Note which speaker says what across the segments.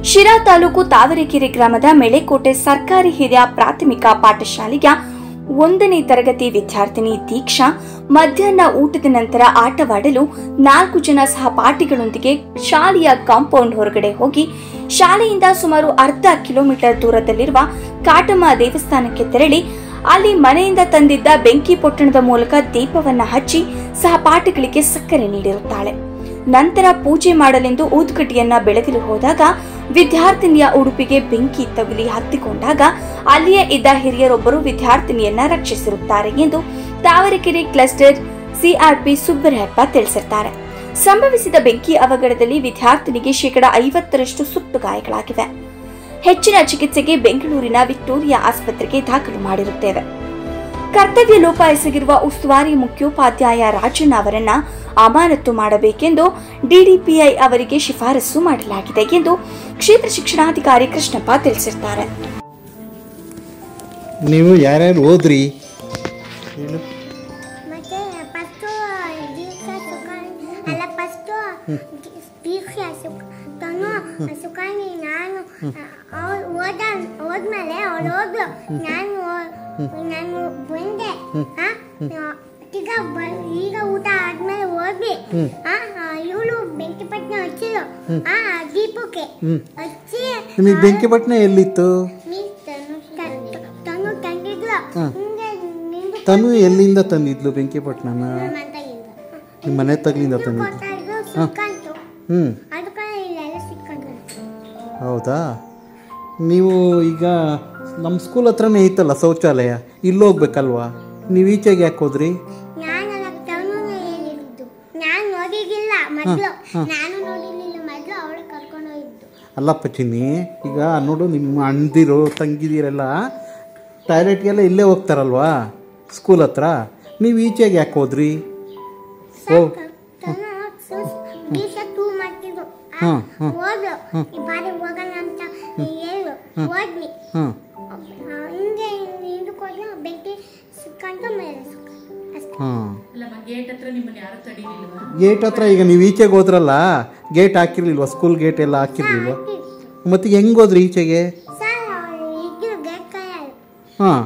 Speaker 1: ಶಿರಾ ತಾಲೂಕು ತಾವರೆಕೆರೆ ಗ್ರಾಮದ ಮೆಳೆಕೋಟೆ ಸರ್ಕಾರಿ ಹಿರಿಯ ಪ್ರಾಥಮಿಕ ಪಾಠಶಾಲೆಯ ಒಂದನೇ ತರಗತಿ ವಿದ್ಯಾರ್ಥಿನಿ ದೀಕ್ಷಾ ಮಧ್ಯಾಹ್ನ ಊಟದ ನಂತರ ಆಟವಾಡಲು ನಾಲ್ಕು ಜನ ಸಹಪಾಠಿಗಳೊಂದಿಗೆ ಶಾಲೆಯ ಕಾಂಪೌಂಡ್ ಹೊರಗಡೆ ಹೋಗಿ ಶಾಲೆಯಿಂದ ಸುಮಾರು ಅರ್ಧ ಕಿಲೋಮೀಟರ್ ದೂರದಲ್ಲಿರುವ ಕಾಟಮ್ಮ ದೇವಸ್ಥಾನಕ್ಕೆ ತೆರಳಿ ಅಲ್ಲಿ ಮನೆಯಿಂದ ತಂದಿದ್ದ ಬೆಂಕಿ ಪೊಟ್ಟಣದ ಮೂಲಕ ದೀಪವನ್ನ ಹಚ್ಚಿ ಸಹಪಾಠಿಗಳಿಗೆ ಸಕ್ಕರೆ ನೀಡಿರುತ್ತಾಳೆ ನಂತರ ಪೂಜೆ ಮಾಡಲೆಂದು ಊದುಕಡ್ಡಿಯನ್ನ ಬೆಳಗಲು ಹೋದಾಗ ವಿದ್ಯಾರ್ಥಿನಿಯ ಉಡುಪಿಗೆ ಬೆಂಕಿ ತಗುಲಿ ಹತ್ತಿಕೊಂಡಾಗ ಅಲ್ಲಿಯೇ ಇದ್ದ ಹಿರಿಯರೊಬ್ಬರು ವಿದ್ಯಾರ್ಥಿನಿಯನ್ನ ರಕ್ಷಿಸಿರುತ್ತಾರೆ ಎಂದು ತಾವರೆಕೆರೆ ಕ್ಲಸ್ಟರ್ ಸಿಆರ್ಪಿ ಸುಬ್ಬರಹಪ್ಪ ತಿಳಿಸಿದ್ದಾರೆ ಸಂಭವಿಸಿದ ಬೆಂಕಿ ಅವಘಡದಲ್ಲಿ ವಿದ್ಯಾರ್ಥಿನಿಗೆ ಶೇಕಡ ಐವತ್ತರಷ್ಟು ಸುಟ್ಟು ಗಾಯಗಳಾಗಿವೆ ಹೆಚ್ಚಿನ ಚಿಕಿತ್ಸೆಗೆ ಬೆಂಗಳೂರಿನ ವಿಕ್ಟೋರಿಯಾ ಆಸ್ಪತ್ರೆಗೆ ದಾಖಲು ಮಾಡಿರುತ್ತೇವೆ ಕರ್ತವ್ಯ ಲೋಪ ಎಸಗಿರುವ ಉಸ್ತುವಾರಿ ಮುಖ್ಯೋಪಾಧ್ಯಾಯ ರಾಜಣ್ಣ ಅವರನ್ನ ಅಮಾನತು ಮಾಡಬೇಕೆಂದು ಡಿಡಿಪಿಐ ಅವರಿಗೆ ಶಿಫಾರಸು ಮಾಡಲಾಗಿದೆ ಎಂದು ಕ್ಷೇತ್ರ ಶಿಕ್ಷಣಾಧಿಕಾರಿ ಕೃಷ್ಣಪ್ಪ ತಿಳಿಸಿದ್ದಾರೆ
Speaker 2: ನೀವು ಯಾರ್ಯಾರು ಓದ್ರಿ ಹೇಳು
Speaker 3: ಮತ್ತೆ ಫಸ್ಟು ದೀಕ್ಷಾ ಸುಖಾನಿ ಅಲ್ಲ ಫಸ್ಟು ದೀಕ್ಷಾ ಸುಖ ತನು ಸುಖಾನಿ ನಾನು ಅವಳು ಓದ ಹೋದ್ಮೇಲೆ ಅವಳು ಹೋದ್ಲು ನಾನು ಹೋ- ನಾನು ಬಂದೆ ಹಾ ಈಗ ಬ- ಈಗ ಊಟ ಆದ್ಮೇಲೆ ಹೋದ್ವಿ ಇವಳು ಬೆಂಕಿ ಪಟ್ನ ಹಚ್ಚಿಳು ಆ ದೀಪಕ್ಕೆ ಹಚ್ಚಿ
Speaker 2: ನಿಮಗೆ ಬೆಂಕಿ ಪಟ್ಟಣ ಎಲ್ಲಿತ್ತು
Speaker 3: ನೀ ತನು ತ- ತನು ತಂದಿದ್ಲು ಹಿಂಗೆ ನಿಂದು
Speaker 2: ತನು ಎಲ್ಲಿಂದ ತಂದಿದ್ಲು ಬೆಂಕಿ ಪಟ್ಟಣನ
Speaker 3: ಅಂತ ಇಲ್ಲ
Speaker 2: ನಿಮ್ಮ ಮನೆ ತಗ್ಲಿಂದ ತಂದಿದ್ದು
Speaker 3: ಕೊಡ್ತಾ ಇದ್ರು ಸಿಕ್ಕಂತು
Speaker 2: ಹ್ಞೂ
Speaker 3: ಅದಕ್ಕೆ ಇಲ್ಲೆಲ್ಲ ಸಿಕ್ಕಂತು
Speaker 2: ಹೌದಾ ನೀವು ಈಗ ನಮ್ಮ ಸ್ಕೂಲ್ ಹತ್ರನೇ ಐತಲ್ಲ ಶೌಚಾಲಯ ಇಲ್ಲಿ ಹೋಗ್ಬೇಕಲ್ವಾ ನೀವು ಈಚೆಗೆ ಯಾಕೆ ಹೋದ್ರಿ
Speaker 3: ನಾನಲ್ಲ ತನುನೇ ಹೇಳಿದ್ದು ನಾನು ನೋಡಿದ್ದಿಲ್ಲ ಮೊದಲು ನಾನು ನೋಡಿರ್ಲಿಲ್ಲ ಮೊದಲು ಅವಳು ಕರ್ಕೊಂಡು ಹೋಗಿದ್ದು
Speaker 2: ಅಲ್ಲಪ್ಪ ಚಿನ್ನಿ ಈಗ ನೋಡು ನಿಮ್ಮ ಅಣ್ಣದಿರು ತಂಗಿದಿರೆಲ್ಲ ಟಾಯ್ಲೆಟ್ಗೆಲ್ಲ ಇಲ್ಲೇ ಹೋಗ್ತಾರಲ್ವಾ ಸ್ಕೂಲ್ ಹತ್ರ ನೀವು ಈಚೆಗೆ ಯಾಕೆ ಹೋದ್ರಿ ಓ
Speaker 3: ತನು ಬೀಸ ಟೂ ಮಾಡ್ತಿದ್ರು ಆ,
Speaker 2: ಹ್ಮ್, ಹ್ಮ್.
Speaker 3: ಹೋದ್ಲು ಈ ಬಾರಿ ಹೋಗೋಣ ಅಂತ ಹೇಳು ಹೋದ್ವಿ
Speaker 2: ಹಾಂ
Speaker 3: ಆ, ಹಿಂಗೆ ಹಿಂದಕ್ಕೋದ್ರೆ ಬೆಂಕಿ ಸಿಕ್ಕಂತು ಮೇಲೆ ಸಿಕ್ಕಂತು ಅಷ್ಟೇ
Speaker 2: ಹಾಂ
Speaker 4: ಅಲ್ಲಮ್ಮ ಗೇಟ್ ಹತ್ರ ನಿಮ್ಮನ್ನ ಯಾರು ತಡೀಲಿಲ್ವಾ
Speaker 2: ಗೇಟ್ ಹತ್ರ ಈಗ ನೀವು ಈಚೆಗೆ ಹೋದ್ರಲ್ಲ ಗೇಟ್ ಹಾಕಿರ್ಲಿಲ್ವಾ ಸ್ಕೂಲ್ ಗೇಟ್ ಎಲ್ಲ ಹಾಕಿರ್ಲಿಲ್ವಾ ಮತ್ತೆ ಹೆಂಗ್ ಹೋದ್ರಿ ಈಚೆಗೆ
Speaker 3: ಸರ್ ಇದ್ರು ಗೇಟ್ ಕಾಯಲ್ಲ
Speaker 2: ಹಾಂ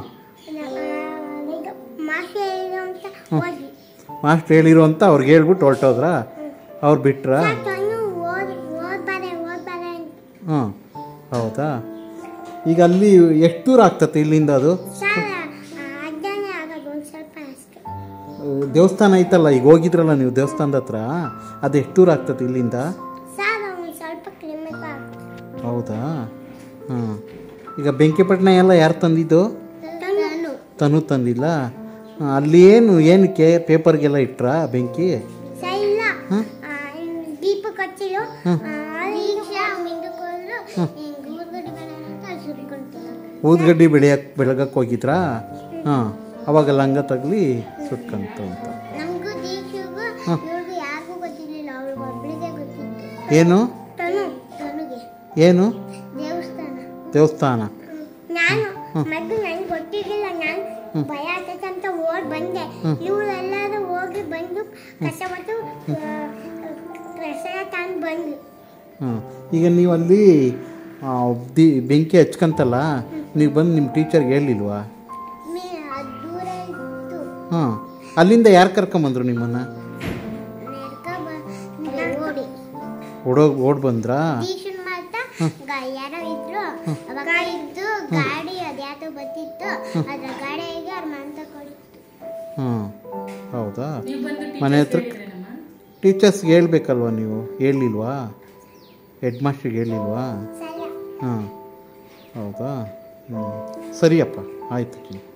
Speaker 3: ಈಗ ಮಾಸ್ಟರ್ ಹೇಳಿದ್ರು ಅಂತ ಹೋದ್ವಿ
Speaker 2: ಮಾಸ್ಟ್ರ್ ಹೇಳಿರು ಅಂತ ಅವ್ರಿಗೆ ಹೇಳ್ಬಿಟ್ಟು ಹೊರಟೋದ್ರ ಅವ್ರು ಬಿಟ್ರಾ
Speaker 3: ಸರ್ ತನು ಓದ್ ಓದ್ಬಾರೆ ಓದ್ಬಾರೆ ಅಂತ
Speaker 2: ಹಾಂ ಹೌದಾ ಈಗ ಅಲ್ಲಿ ಎಷ್ಟು ದೂರ ಆಗ್ತತೆ ಇಲ್ಲಿಂದ ಅದು
Speaker 3: ಸರ್ ಅಜ್ಜನೇ ಆಗೋದು ಒಂದು ಸ್ವಲ್ಪ ಅಷ್ಟೇ
Speaker 2: ಅಹ್, ದೇವಸ್ಥಾನ ಐತಲ್ಲ ಈಗ ಹೋಗಿದ್ರಲ್ಲ ನೀವು ದೇವಸ್ಥಾನದ ಹತ್ರ ಅದು ಎಷ್ಟು ದೂರ ಆಗ್ತದೆ ಇಲ್ಲಿಂದ
Speaker 3: ಸರ್ ಒಂದು ಸ್ವಲ್ಪ ಕಿಲೋಮೀಟರ್ ಆಗುತ್ತೆ
Speaker 2: ಹೌದಾ ಹಾಂ ಈಗ ಬೆಂಕಿಪಟ್ಟಣ ಎಲ್ಲ ಯಾರು ತಂದಿದ್ದು
Speaker 3: ತನು
Speaker 2: ತನು ತಂದಿಲ್ಲ ಆ, ಅಲ್ಲಿ ಏನು ಏನಕ್ಕೆ ಪೇಪರ್ಗೆಲ್ಲ ಇಟ್ರಾ ಬೆಂಕಿ
Speaker 3: ಸರ್ ಇಲ್ಲ ಆ, ಇನ್ನು ದೀಪ ಕಚ್ಚಿಲು ದೀಕ್ಷಾ ಮಿಂದುಕೊಂಡು ಊರ್ಗಡಿಗಳ ಅಂತ ಸುಟ್ಕೊಂತಾರೆ
Speaker 2: ಊದ್ಗಡ್ಡಿ ಬೆಳೆಯಕ್ಕೆ ಬೆಳಗಕ್ಕೆ ಹೋಗಿದ್ರಾ ಹಾಂ ಅವಾಗ ಲಂಗ ತಗಲಿ ಸುಟ್ಕಂತ ಅಂತ
Speaker 3: ನಮಗೂ ದೀಕ್ಷೆಗೂ ಇವ್ರಿಗೂ ಯಾರಿಗೂ ಗೊತ್ತಿರಲಿಲ್ಲ ಅವ್ಳಿಗೆ ಒಬ್ಳಿಗೆ ಗೊತ್ತಿತ್ತು
Speaker 2: ಏನು
Speaker 3: ತನು ತನುಗೆ
Speaker 2: ಏನು
Speaker 3: ದೇವಸ್ಥಾನ
Speaker 2: ದೇವಸ್ಥಾನ
Speaker 3: ನಾನು ಮೊದಲು ನನಗೆ ಗೊತ್ತಿರಲಿಲ್ಲ ನಾನು ಭಯ ಆಗ್ತೈತೆ ಅಂತ ಓಡ್ ಬಂದೆ ಇವರೆಲ್ಲರೂ ಹೋಗಿ ಬಂದು ಕಸ ಮತ್ತು ಕಸ ತಂದು ಬಂದು
Speaker 2: ಹಾಂ ಈಗ ನೀವು ಅಲ್ಲಿ ಆ, ದಿ ಬೆಂಕಿ ಹಚ್ಕಂತಲ್ಲ ನೀವು ಬಂದು ನಿಮ್ಮ ಟೀಚರ್ಗೆ ಹೇಳಿಲ್ವಾ
Speaker 3: ಮೇ ಅದು ದೂರ ಇತ್ತು
Speaker 2: ಹಾಂ ಅಲ್ಲಿಂದ ಯಾರು ಕರ್ಕೊಂಬಂದ್ರು ನಿಮ್ಮನ್ನು
Speaker 3: ನಡ್ಕ ಬ- ಓಡಿ
Speaker 2: ಓಡೋಗಿ ಓಡ್ ಬಂದ್ರಾ
Speaker 3: ಟ್ಯೂಷನ್ ಮಾಡ್ತಾ ಗ- ಯಾರೋ ಇದ್ರು ಅವಾಗ ಇದ್ದು ಗಾಡಿ ಅದ್ಯಾತೋ ಬರ್ತಿತ್ತು ಅದ್ರ ಗಾಡಿಗೆ ಅವ್ರ ಮಂತ ಕೊಡಿತ್ತು
Speaker 2: ಹಾಂ ಹೌದಾ
Speaker 4: ನೀವು ಬಂದು
Speaker 2: ಮನೆ ಹತ್ರ
Speaker 4: ಹೇಳಿದ್ರೇನಮ್ಮ
Speaker 2: ಟೀಚರ್ಸ್ಗೆ ಹೇಳ್ಬೇಕಲ್ವಾ ನೀವು ಹೇಳಿಲ್ವಾ ಹೆಡ್ ಮಾಸ್ಟ್ರಿಗೆ ಹೇಳಿಲ್ವಾ
Speaker 3: ಸಲ
Speaker 2: ಹಾಂ ಹೌದಾ ಹ್ಞೂ ಸರಿಯಪ್ಪ ಆಯಿತು